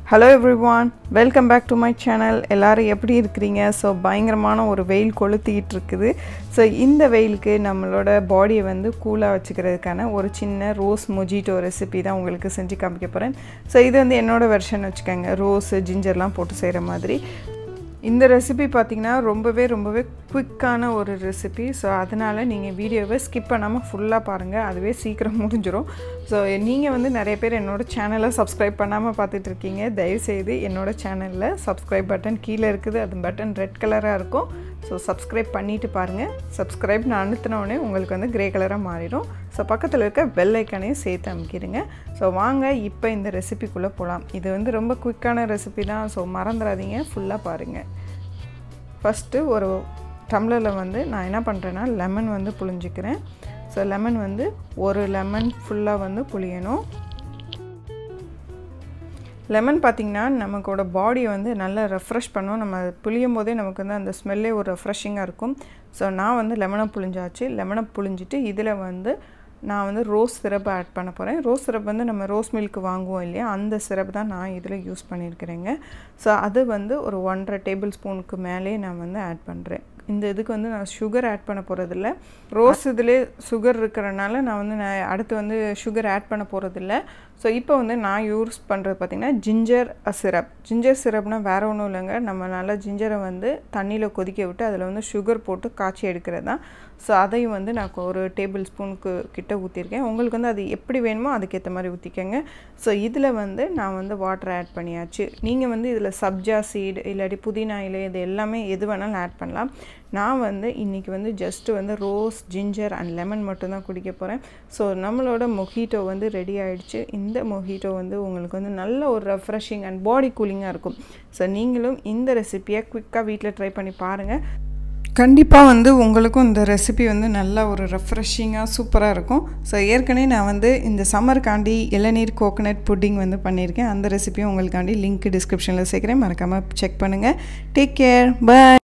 hello everyone welcome back to my channel எல்லோரும் எப்படி இருக்கிறீங்க ஸோ பயங்கரமான ஒரு வெயில் கொளுத்திக்கிட்டு இருக்குது ஸோ இந்த வெயிலுக்கு நம்மளோட பாடியை வந்து கூலாக வச்சுக்கிறதுக்கான ஒரு சின்ன ரோஸ் மொஜிட்டோ ரெசிபி தான் உங்களுக்கு செஞ்சு காமிக்க போகிறேன் ஸோ இது வந்து என்னோடய வெர்ஷன் வச்சுக்கோங்க ரோஸு ஜிஞ்சர்லாம் போட்டு செய்கிற மாதிரி இந்த ரெசிபி பார்த்திங்கன்னா ரொம்பவே ரொம்பவே குயிக்கான ஒரு ரெசிபி ஸோ அதனால் நீங்கள் வீடியோவை ஸ்கிப் பண்ணாமல் ஃபுல்லாக பாருங்கள் அதுவே சீக்கிரம் முடிஞ்சிடும் ஸோ நீங்கள் வந்து நிறைய பேர் என்னோடய சேனலை சப்ஸ்கிரைப் பண்ணாமல் பார்த்துட்டு இருக்கீங்க தயவுசெய்து என்னோடய சேனலில் சப்ஸ்கிரைப் பட்டன் கீழே இருக்குது அது பட்டன் ரெட் கலராக இருக்கும் ஸோ சப்ஸ்கிரைப் பண்ணிவிட்டு பாருங்கள் சப்ஸ்கிரைப் நான் அழுத்தினோடனே உங்களுக்கு வந்து க்ரே கலராக மாறிடும் ஸோ பக்கத்தில் இருக்க பெல் ஐக்கானையும் சேர்த்து அமைக்கிடுங்க ஸோ வாங்க இப்போ இந்த ரெசிபிக்குள்ளே போகலாம் இது வந்து ரொம்ப குயிக்கான ரெசிபி தான் ஸோ மறந்துடாதீங்க ஃபுல்லாக பாருங்கள் ஃபஸ்ட்டு ஒரு டம்ளரில் வந்து நான் என்ன பண்ணுறேன்னா லெமன் வந்து புழிஞ்சிக்கிறேன் ஸோ லெமன் வந்து ஒரு லெமன் ஃபுல்லாக வந்து புளியணும் லெமன் பார்த்திங்கன்னா நமக்கோட பாடியை வந்து நல்லா ரெஃப்ரெஷ் பண்ணும் நம்ம புளியும் போதே நமக்கு வந்து அந்த ஸ்மெல்லே ஒரு ரெஃப்ரெஷிங்காக இருக்கும் ஸோ நான் வந்து லெமனை புளிஞ்சாச்சு லெமனை புளிஞ்சிட்டு இதில் வந்து நான் வந்து ரோஸ் சிரப் ஆட் பண்ண போகிறேன் ரோஸ் சிரப் வந்து நம்ம ரோஸ் மில்க் வாங்குவோம் இல்லையா அந்த சிரப் தான் நான் இதில் யூஸ் பண்ணியிருக்கிறேங்க ஸோ அது வந்து ஒரு ஒன்றரை டேபிள் ஸ்பூனுக்கு மேலே நான் வந்து ஆட் பண்ணுறேன் இந்த இதுக்கு வந்து நான் சுகர் ஆட் பண்ண போகிறதில்ல ரோஸ் இதிலே சுகர் இருக்கிறனால நான் வந்து நான் அடுத்து வந்து சுகர் ஆட் பண்ண போகிறதில்ல ஸோ இப்போ வந்து நான் யூஸ் பண்ணுறது பார்த்திங்கன்னா ஜிஞ்சர் சிரப் ஜிஞ்சர் சிரப்னால் வேறு ஒன்றும் இல்லைங்க நம்ம நல்லா ஜிஞ்சரை வந்து தண்ணியில் கொதிக்க விட்டு அதில் வந்து சுகர் போட்டு காய்ச்சி எடுக்கிறது தான் ஸோ அதையும் வந்து நான் ஒரு டேபிள் ஸ்பூனுக்கு கிட்ட ஊற்றிருக்கேன் உங்களுக்கு வந்து அது எப்படி வேணுமோ அதுக்கேற்ற மாதிரி ஊற்றிக்கங்க ஸோ இதில் வந்து நான் வந்து வாட்டர் ஆட் பண்ணியாச்சு நீங்கள் வந்து இதில் சப்ஜா சீடு இல்லாட்டி புதினா இலை இது எல்லாமே எது வேணாலும் ஆட் பண்ணலாம் நான் வந்து இன்றைக்கி வந்து ஜஸ்ட்டு வந்து ரோஸ் ஜிஞ்சர் அண்ட் லெமன் மட்டும்தான் குடிக்க போகிறேன் ஸோ நம்மளோட மொஹிட்டோ வந்து ரெடி ஆகிடுச்சு இந்த மொஹிட்டோ வந்து உங்களுக்கு வந்து நல்ல ஒரு ரெஃப்ரெஷிங் அண்ட் பாடி கூலிங்காக இருக்கும் ஸோ நீங்களும் இந்த ரெசிப்பியை குயிக்காக வீட்டில் ட்ரை பண்ணி பாருங்கள் கண்டிப்பாக வந்து உங்களுக்கும் இந்த ரெசிபி வந்து நல்ல ஒரு ரெஃப்ரெஷிங்காக சூப்பராக இருக்கும் ஸோ ஏற்கனவே நான் வந்து இந்த சம்மருக்காண்டி இளநீர் கோகனட் புட்டிங் வந்து பண்ணியிருக்கேன் அந்த ரெசிபியும் உங்களுக்காண்டி லிங்க் டிஸ்கிரிப்ஷனில் சேர்க்குறேன் மறக்காமல் செக் பண்ணுங்கள் டேக் கேர் பாய்